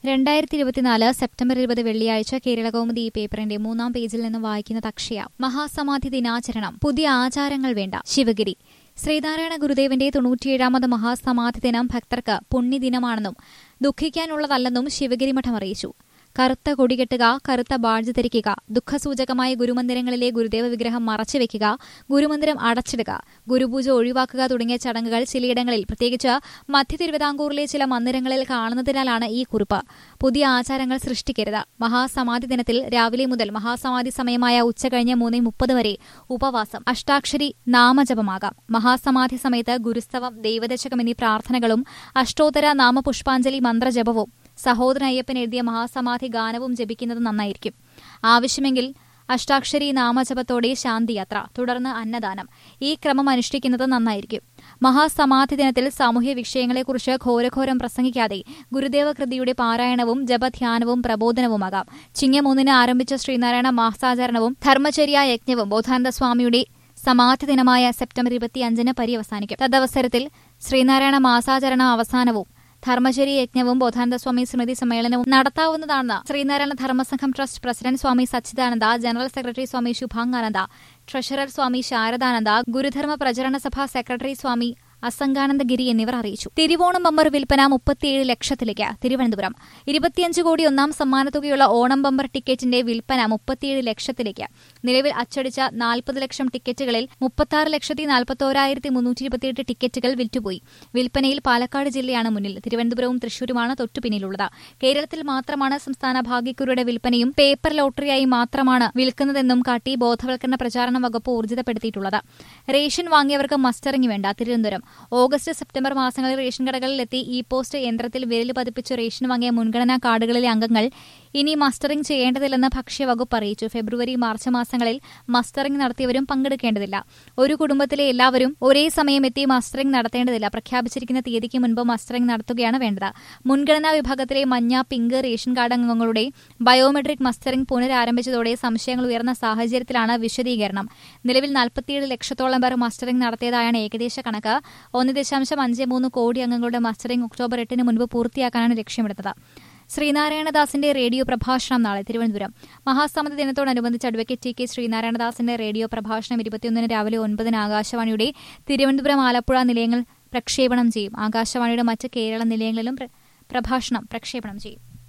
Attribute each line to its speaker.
Speaker 1: രണ്ടായിരത്തി ഇരുപത്തിനാല് സെപ്റ്റംബർ ഇരുപത് വെള്ളിയാഴ്ച കേരളകൗമുദി ഈ പേപ്പറിന്റെ മൂന്നാം പേജിൽ നിന്ന് വായിക്കുന്നത് അക്ഷയ മഹാസമാധി ദിനാചരണം പുതിയ ആചാരങ്ങൾ വേണ്ട ശിവഗിരി ശ്രീനാരായണ ഗുരുദേവന്റെ തൊണ്ണൂറ്റിയേഴാമത് മഹാസമാധി ദിനം ഭക്തർക്ക് പുണ്യദിനമാണെന്നും ദുഃഖിക്കാനുള്ളതല്ലെന്നും ശിവഗിരി മഠം അറിയിച്ചു കറുത്ത കൊടികെട്ടുക കറുത്ത ബാഡ്ജ് ധരിക്കുക ദുഃഖസൂചകമായ ഗുരുമന്ദിരങ്ങളിലെ ഗുരുദേവ വിഗ്രഹം മറച്ചുവെക്കുക ഗുരുമന്ദിരം അടച്ചിടുക ഗുരുപൂജ ഒഴിവാക്കുക തുടങ്ങിയ ചടങ്ങുകൾ ചിലയിടങ്ങളിൽ പ്രത്യേകിച്ച് മധ്യ തിരുവിതാംകൂറിലെ ചില മന്ദിരങ്ങളിൽ കാണുന്നതിനാലാണ് ഈ കുറിപ്പ് പുതിയ ആചാരങ്ങൾ സൃഷ്ടിക്കരുത് മഹാസമാധി ദിനത്തിൽ രാവിലെ മുതൽ മഹാസമാധി സമയമായ ഉച്ചകഴിഞ്ഞ് മൂന്ന് മുപ്പത് വരെ ഉപവാസം അഷ്ടാക്ഷരി നാമജപമാകാം മഹാസമാധി സമയത്ത് ഗുരുസ്തവം ദൈവദശകം എന്നീ പ്രാർത്ഥനകളും അഷ്ടോത്തര നാമപുഷ്പാഞ്ജലി മന്ത്രജപവും സഹോദരൻ അയ്യപ്പൻ എഴുതിയ മഹാസമാധി ഗാനവും ജപിക്കുന്നത് നന്നായിരിക്കും ആവശ്യമെങ്കിൽ അഷ്ടാക്ഷരി നാമജപത്തോടെ ശാന്തിയാത്ര തുടർന്ന് അന്നദാനം ഈ ക്രമം അനുഷ്ഠിക്കുന്നത് നന്നായിരിക്കും മഹാസമാധി ദിനത്തിൽ സാമൂഹ്യ വിഷയങ്ങളെക്കുറിച്ച് ഘോരഘോരം പ്രസംഗിക്കാതെ ഗുരുദേവ കൃതിയുടെ പാരായണവും ജപധ്യാനവും പ്രബോധനവുമാകാം ചിങ്ങമൂന്നിന് ആരംഭിച്ച ശ്രീനാരായണ മാസാചരണവും ധർമ്മചര്യ യജ്ഞവും ബോധാനന്ദ സ്വാമിയുടെ സമാധി ദിനമായ സെപ്റ്റംബർ ഇരുപത്തിയഞ്ചിന് പര്യവസാനിക്കും തദവസരത്തിൽ ശ്രീനാരായണ മാസാചരണ അവസാനവും ധർമ്മചരി യജ്ഞവും ബോധാനന്ദസ്വാമി സ്മൃതി സമ്മേളനവും നടത്താവുന്നതാണെന്ന് Sreenarayana Dharmasangham trust president Swami Sachidananda general secretary Swami Subhangananda treasurer Swami Saradananda Gurudharma Pracharana Sabha secretary സ്വാമി അസംഗാനന്ദഗിരി എന്നിവർ അറിയിച്ചു തിരുവോണം ബമ്പർ വിൽപ്പന മുപ്പത്തിയേഴ് ലക്ഷത്തിലേക്ക് തിരുവനന്തപുരം ഇരുപത്തിയഞ്ച് കോടി ഒന്നാം സമ്മാനത്തുകയുള്ള ഓണം ബമ്പർ ടിക്കറ്റിന്റെ വിൽപ്പന മുപ്പത്തിയേഴ് ലക്ഷത്തിലേക്ക് നിലവിൽ അച്ചടിച്ച നാൽപ്പത് ലക്ഷം ടിക്കറ്റുകളിൽ മുപ്പത്തി ലക്ഷത്തി നാൽപ്പത്തോരായിരത്തി മുന്നൂറ്റി ഇരുപത്തിയെട്ട് ടിക്കറ്റുകൾ വിറ്റുപോയി വിൽപ്പനയിൽ പാലക്കാട് ജില്ലയാണ് മുന്നിൽ തിരുവനന്തപുരവും തൃശൂരുമാണ് തൊട്ടുപിന്നിലുള്ളത് കേരളത്തിൽ മാത്രമാണ് സംസ്ഥാന ഭാഗ്യക്കുറിയുടെ വിൽപ്പനയും പേപ്പർ ലോട്ടറിയായി മാത്രമാണ് വിൽക്കുന്നതെന്നും കാട്ടി ബോധവൽക്കരണ പ്രചാരണ വകുപ്പ് ഊർജിതപ്പെടുത്തിയിട്ടുള്ളത് റേഷൻ വാങ്ങിയവർക്ക് മസ്റ്ററിംഗ് വേണ്ട തിരുവനന്തപുരം ഓഗസ്റ്റ് സെപ്റ്റംബർ മാസങ്ങളിൽ റേഷൻ കടകളിലെത്തി ഇ പോസ്റ്റ് യന്ത്രത്തിൽ വിരൽ പതിപ്പിച്ച് റേഷൻ വാങ്ങിയ മുൻഗണനാ കാർഡുകളിലെ അംഗങ്ങൾ ഇനി മസ്റ്ററിംഗ് ചെയ്യേണ്ടതില്ലെന്ന് ഭക്ഷ്യവകുപ്പ് അറിയിച്ചു ഫെബ്രുവരി മാർച്ച് മാസങ്ങളിൽ മസ്റ്ററിംഗ് നടത്തിയവരും പങ്കെടുക്കേണ്ടതില്ല ഒരു കുടുംബത്തിലെ എല്ലാവരും ഒരേ സമയം എത്തി മസ്റ്ററിംഗ് നടത്തേണ്ടതില്ല പ്രഖ്യാപിച്ചിരിക്കുന്ന തീയതിക്ക് മുൻപ് മസ്റ്ററിംഗ് നടത്തുകയാണ് വേണ്ടത് മുൻഗണനാ വിഭാഗത്തിലെ മഞ്ഞ പിങ്ക് റേഷൻ കാർഡ് അംഗങ്ങളുടെ ബയോമെട്രിക് മസ്റ്ററിംഗ് പുനരാരംഭിച്ചതോടെ സംശയങ്ങൾ ഉയർന്ന സാഹചര്യത്തിലാണ് വിശദീകരണം നിലവിൽ നാൽപ്പത്തിയേഴ് ലക്ഷത്തോളം പേർ മസ്റ്ററിംഗ് നടത്തിയതായാണ് ഏകദേശ കണക്ക് ഒന്ന് ദശാംശം അഞ്ച് മൂന്ന് കോടി അംഗങ്ങളുടെ മസ്റ്ററിംഗ് ഒക്ടോബർ എട്ടിന് മുൻപ് പൂർത്തിയാക്കാനാണ് ലക്ഷ്യമിടുന്നത് ശ്രീനാരായണദാസിന്റെ റേഡിയോ പ്രഭാഷണം നാളെ തിരുവനന്തപുരം മഹാസമിതി ദിനത്തോടനുബന്ധിച്ച് അഡ്വക്കേറ്റ് ടി കെ ശ്രീനാരായണദാസിന്റെ റേഡിയോ പ്രഭാഷണം ഇരുപത്തിയൊന്നിന് രാവിലെ ഒൻപതിന് ആകാശവാണിയുടെ തിരുവനന്തപുരം ആലപ്പുഴ നിലയങ്ങൾ പ്രക്ഷേപണം ചെയ്യും ആകാശവാണിയുടെ മറ്റ് കേരള നിലയങ്ങളിലും പ്രഭാഷണം പ്രക്ഷേപണം ചെയ്യും